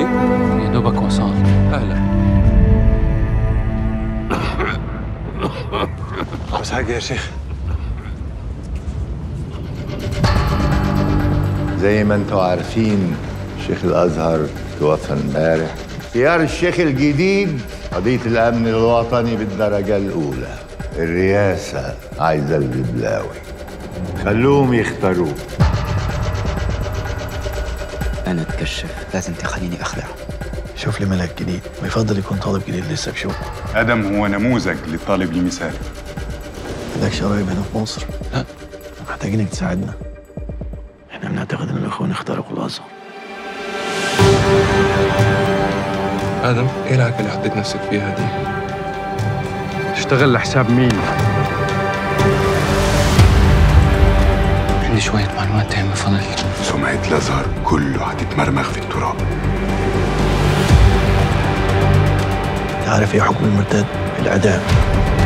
يا دوبك وصل اهلا بس حاجة يا شيخ زي ما انتم عارفين شيخ الازهر توفى امبارح اختيار الشيخ الجديد قضية الأمن الوطني بالدرجة الأولى الرئاسة عايزة الببلاوي خلوهم يختاروه انا اتكشف لازم تخليني اخلعه شوف لي ملك جديد ويفضل يكون طالب جديد لسه بشوف آدم هو نموذج للطالب المثالي عندكش قرايب هنا في مصر؟ لا محتاجينك تساعدنا احنا بنعتقد ان الاخوان اخترقوا الازهر ادم ايه العكه اللي حطيت نفسك فيها دي اشتغل لحساب مين؟ عندي شوية معلومات تهمة فضل سمعة الأزهر كله هتتمرمغ في التراب انت عارف ايه حكم المرتد؟ الاعدام